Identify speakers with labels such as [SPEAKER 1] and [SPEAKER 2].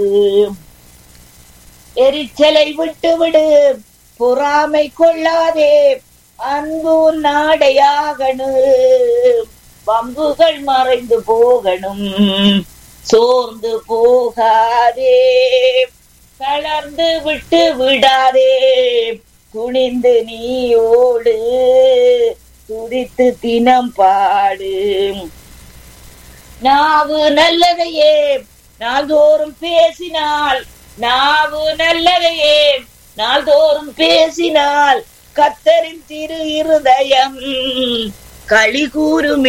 [SPEAKER 1] எரிச்சலை விட்டுவிடு பொறாமை கொள்ளாதே அன்பு நாடையாகணு வம்புகள் மறைந்து போகணும் சோர்ந்து போகாதே தளர்ந்து விட்டு விடாதே துணிந்து நீ ஓடு துடித்து தினம் பாடு நாவு நல்லதையே நாள்தோறும் பேசினால் நாவு நல்லதையே நாள்தோறும் பேசினால் கத்தரின் திரு இருதயம் களி கூறுமே